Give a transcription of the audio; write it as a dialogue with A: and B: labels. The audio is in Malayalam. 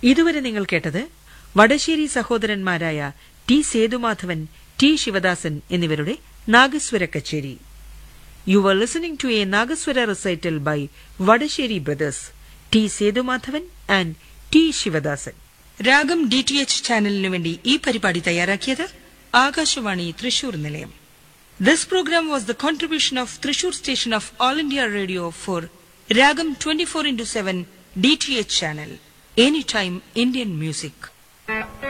A: ഇതുവരെ നിങ്ങൾ കേട്ടത് വടശ്ശേരി സഹോദരന്മാരായ ടി സേതുമാധവൻ ടി ശിവദാസൻ എന്നിവരുടെ നാഗസ്വര കച്ചേരി you are listening to a nagaswara recital by Vadasseri brothers T Sethumadhavan and T Sivadasan Raagam D T H ചാനലിനു വേണ്ടി ഈ പരിപാടി തയ്യാറാക്കിയത് ആകാശവാണി തൃശൂർ നിലയം this programme was the contribution of Thrissur station of all India radio for Raagam twenty four into seven D T H channel any time Indian music